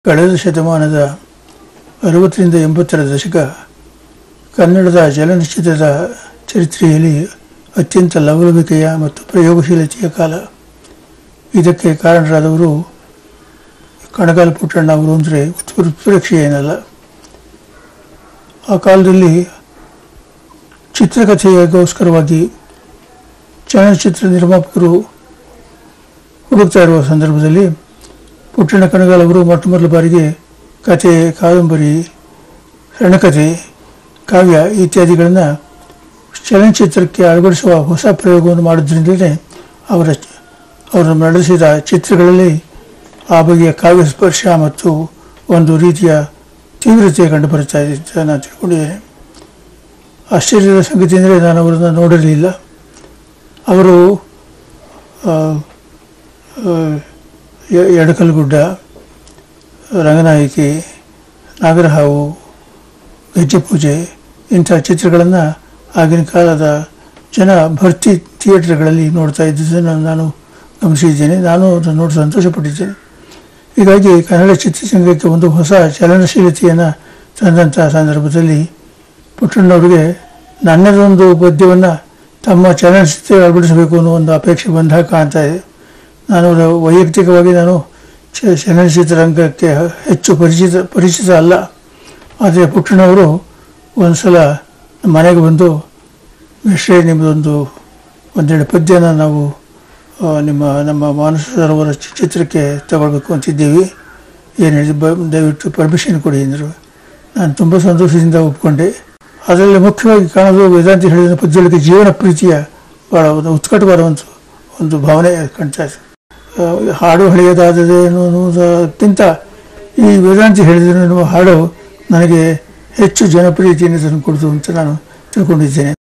ಕಳೆದ ಶತಮಾನದ ಅರವತ್ತರಿಂದ ಎಂಬತ್ತರ ದಶಕ ಕನ್ನಡದ ಚಲನಚಿತ್ರದ ಚರಿತ್ರೆಯಲ್ಲಿ ಅತ್ಯಂತ ಲವಲವಿಕೆಯ ಮತ್ತು ಪ್ರಯೋಗಶೀಲತೆಯ ಕಾಲ ಇದಕ್ಕೆ ಕಾರಣರಾದವರು ಕಣಗಾಲ ಪುಟ್ಟಣ್ಣ ಅವರು ಅಂದರೆ ಉತ್ಪ್ರೇಕ್ಷೆ ಏನಲ್ಲ ಆ ಕಾಲದಲ್ಲಿ ಚಿತ್ರಕಥೆಗೋಸ್ಕರವಾಗಿ ಚಲನಚಿತ್ರ ನಿರ್ಮಾಪಕರು ಹುಡುಕ್ತಾ ಇರುವ ಸಂದರ್ಭದಲ್ಲಿ ಪುಟ್ಟಣ್ಣ ಕಣಗಾಲ್ ಅವರು ಮೊಟ್ಟ ಮೊದಲ ಬಾರಿಗೆ ಕತೆ ಕಾದಂಬರಿ ಸಣ್ಣಕಥೆ ಕಾವ್ಯ ಇತ್ಯಾದಿಗಳನ್ನು ಚಲನಚಿತ್ರಕ್ಕೆ ಅಳವಡಿಸುವ ಹೊಸ ಪ್ರಯೋಗವನ್ನು ಮಾಡೋದ್ರಿಂದಲೇ ಅವರ ಅವರು ನಡೆಸಿದ ಚಿತ್ರಗಳಲ್ಲಿ ಆ ಬಗೆಯ ಕಾವ್ಯ ಸ್ಪರ್ಶ ಮತ್ತು ಒಂದು ರೀತಿಯ ತೀವ್ರತೆ ಕಂಡುಬರುತ್ತಾ ಇದೆ ಅಂತ ನಾನು ತಿಳ್ಕೊಂಡಿದ್ದೇನೆ ಆಶ್ಚರ್ಯದ ಸಂಗತಿ ಅಂದರೆ ನಾನು ಅವರನ್ನು ನೋಡಿರಲಿಲ್ಲ ಅವರು ಆ, ಆ, ಎ- ಎಡಕಲ್ಗುಡ್ಡ ರಂಗನಾಯಕಿ ನಾಗರಹಾವು ಗೆಜ್ಜೆ ಪೂಜೆ ಇಂಥ ಚಿತ್ರಗಳನ್ನು ಆಗಿನ ಕಾಲದ ಜನ ಭರ್ತಿ ಥಿಯೇಟರ್ಗಳಲ್ಲಿ ನೋಡ್ತಾ ಇದ್ದುದನ್ನು ನಾನು ಗಮನಿಸಿದ್ದೇನೆ ನಾನು ಅದನ್ನು ನೋಡಿ ಸಂತೋಷಪಟ್ಟಿದ್ದೇನೆ ಹೀಗಾಗಿ ಕನ್ನಡ ಚಿತ್ರರಂಗಕ್ಕೆ ಒಂದು ಹೊಸ ಚಲನಶೀಲತೆಯನ್ನು ತಂದಂಥ ಸಂದರ್ಭದಲ್ಲಿ ಪುಟ್ಟಣ್ಣವರಿಗೆ ನನ್ನದೊಂದು ಪದ್ಯವನ್ನು ತಮ್ಮ ಚಲನಚಿತ್ರ ಅಳವಡಿಸಬೇಕು ಅನ್ನೋ ಒಂದು ಅಪೇಕ್ಷೆ ಬಂದಾಗ ಕಾಣ್ತಾ ಇದೆ ನಾನು ಅವರ ವೈಯಕ್ತಿಕವಾಗಿ ನಾನು ಚ- ಚಲನಚಿತ್ರರಂಗಕ್ಕೆ ಹೆಚ್ಚು ಪರಿಚಿತ ಪರಿಚಿತ ಅಲ್ಲ ಆದರೆ ಪುಟ್ಟಣ್ಣವರು ಒಂದು ಸಲ ನಮ್ಮ ಮನೆಗೆ ಬಂದು ಮಿಶ್ರೇ ನಿಮ್ಮದೊಂದು ಒಂದೆರಡು ಪದ್ಯನ ನಾವು ಆ, ನಿಮ್ಮ ನಮ್ಮ ಮಾನಸ ಸರೋವರ ಚಿ- ಚಿತ್ರಕ್ಕೆ ತಗೊಳ್ಬೇಕು ಅಂತಿದ್ದೀವಿ ಏನು ಹೇಳಿ ಬ ದಯವಿಟ್ಟು ಪರ್ಮಿಷನ್ ಕೊಡಿ ಅಂದರು ನಾನು ತುಂಬ ಸಂತೋಷದಿಂದ ಒಪ್ಕೊಂಡೆ ಅದರಲ್ಲಿ ಮುಖ್ಯವಾಗಿ ಕಾಣೋದು ವೇದಾಂತಿ ಹೇಳಿದ ಪದ್ಯಗಳಿಗೆ ಜೀವನ ಪ್ರೀತಿಯ ಭಾಳ ಒಂದು ಉತ್ಕಟವಾದ ಒಂದು ಒಂದು ಭಾವನೆ ಕಾಣ್ತಾ ಇದೆ ಆ, ಹಾಡು ಹಳೆಯದಾದದೇನು ಅನ್ನೋದಕ್ಕಿಂತ ಈ ವೇದಾಂತಿ ಹೇಳಿದ ಹಾಡು ನನಗೆ ಹೆಚ್ಚು ಜನಪ್ರಿಯತೆಯನ್ನು ತಂದುಕೊಡ್ತು ಅಂತ ನಾನು ತಿಳ್ಕೊಂಡಿದ್ದೇನೆ